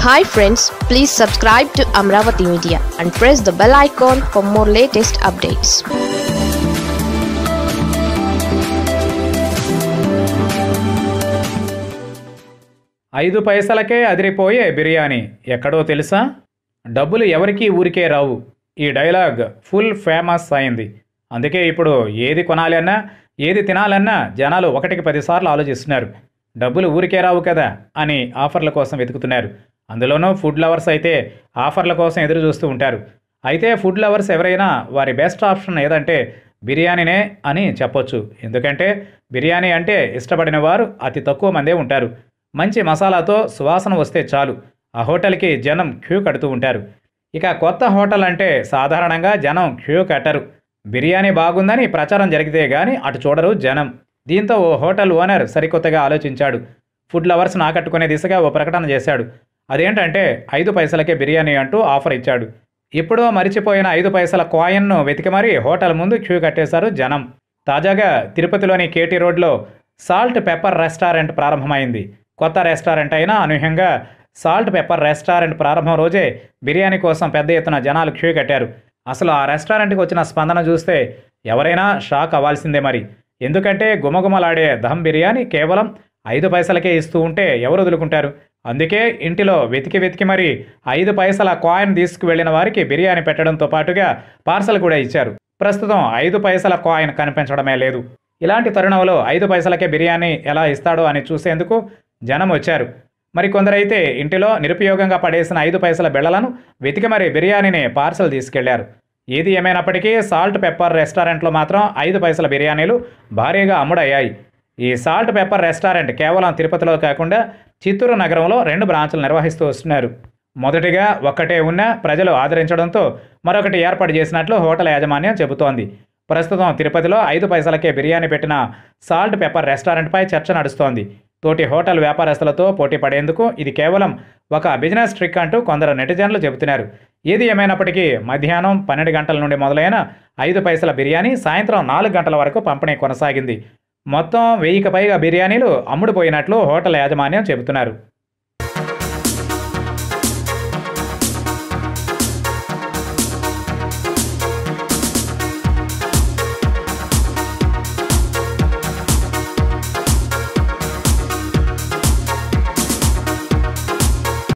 hi friends please subscribe to Amaravati media and press the bell icon for more latest updates ఐదు పైసలకే అదిరిపోయే బిర్యానీ ఎక్కడో తెలుసా డబ్బులు ఎవరికీ ఊరికే రావు ఈ డైలాగ్ ఫుల్ ఫేమస్ అయింది అందుకే ఇప్పుడు ఏది కొనాలి అన్నా ఏది తినాలన్నా జనాలు ఒకటికి పదిసార్లు ఆలోచిస్తున్నారు డబ్బులు ఊరికే రావు కదా అని ఆఫర్ల కోసం వెతుకుతున్నారు అందులోనూ ఫుడ్ లవర్స్ అయితే ఆఫర్ల కోసం ఎదురు చూస్తూ ఉంటారు అయితే ఫుడ్ లవర్స్ ఎవరైనా వారి బెస్ట్ ఆప్షన్ ఏదంటే బిర్యానీనే అని చెప్పొచ్చు ఎందుకంటే బిర్యానీ అంటే ఇష్టపడిన వారు అతి తక్కువ మందే ఉంటారు మంచి మసాలాతో సువాసన వస్తే చాలు ఆ హోటల్కి జనం క్యూ కడుతూ ఉంటారు ఇక కొత్త హోటల్ అంటే సాధారణంగా జనం క్యూ కట్టరు బిర్యానీ బాగుందని ప్రచారం జరిగితే గానీ అటు చూడరు జనం దీంతో ఓ హోటల్ ఓనర్ సరికొత్తగా ఆలోచించాడు ఫుడ్ లవర్స్ను ఆకట్టుకునే దిశగా ఓ ప్రకటన చేశాడు అదేంటంటే ఐదు పైసలకే బిర్యానీ అంటూ ఆఫర్ ఇచ్చాడు ఇప్పుడో మరిచిపోయిన ఐదు పైసల కాయిన్ను వెతికి మరీ హోటల్ ముందు క్యూ కట్టేశారు జనం తాజాగా తిరుపతిలోని కేటీ రోడ్లో సాల్ట్ పెప్పర్ రెస్టారెంట్ ప్రారంభమైంది కొత్త రెస్టారెంట్ అయినా అనూహ్యంగా సాల్ట్ పెప్పర్ రెస్టారెంట్ ప్రారంభం రోజే బిర్యానీ కోసం పెద్ద ఎత్తున జనాలు క్యూ కట్టారు అసలు ఆ రెస్టారెంట్కి వచ్చిన స్పందన చూస్తే ఎవరైనా షాక్ అవ్వాల్సిందే మరి ఎందుకంటే గుమగుమలాడే దమ్ బిర్యానీ కేవలం ఐదు పైసలకే ఇస్తూ ఉంటే ఎవరు వదులుకుంటారు అందుకే ఇంటిలో వెతికి వెతికి మరి ఐదు పైసల కాయిన్ తీసుకువెళ్లిన వారికి బిర్యానీ పెట్టడంతో పాటుగా పార్సల్ కూడా ఇచ్చారు ప్రస్తుతం ఐదు పైసల కాయిన్ కనిపించడమే లేదు ఇలాంటి తరుణంలో ఐదు పైసలకే బిర్యానీ ఎలా ఇస్తాడో అని చూసేందుకు జనం వచ్చారు మరి కొందరైతే ఇంటిలో నిరుపయోగంగా పడేసిన ఐదు పైసల బెళ్లలను వెతికి మరి బిర్యానీని పార్సల్ తీసుకెళ్లారు ఏది ఏమైనప్పటికీ సాల్ట్ పెప్పర్ రెస్టారెంట్లో మాత్రం ఐదు పైసల బిర్యానీలు భారీగా అమ్ముడయ్యాయి ఈ సాల్ట్ పెప్పర్ రెస్టారెంట్ కేవలం తిరుపతిలో కాకుండా చిత్తూరు నగరంలో రెండు బ్రాంచులు నిర్వహిస్తూ వస్తున్నారు మొదటిగా ఒక్కటే ఉన్న ప్రజలు ఆదరించడంతో మరొకటి ఏర్పాటు చేసినట్లు హోటల్ యాజమాన్యం చెబుతోంది ప్రస్తుతం తిరుపతిలో ఐదు పైసలకే బిర్యానీ పెట్టిన సాల్ట్ పెప్పర్ రెస్టారెంట్పై చర్చ నడుస్తోంది తోటి హోటల్ వ్యాపారస్తులతో పోటీ పడేందుకు ఇది కేవలం ఒక బిజినెస్ ట్రిక్ అంటూ కొందరు నెటిజన్లు చెబుతున్నారు ఏది ఏమైనప్పటికీ మధ్యాహ్నం పన్నెండు గంటల నుండి మొదలైన ఐదు పైసల బిర్యానీ సాయంత్రం నాలుగు గంటల వరకు పంపిణీ కొనసాగింది మొత్తం వెయ్యికి పైగా బిర్యానీలు అమ్ముడుపోయినట్లు హోటల్ యాజమాన్యం చెబుతున్నారు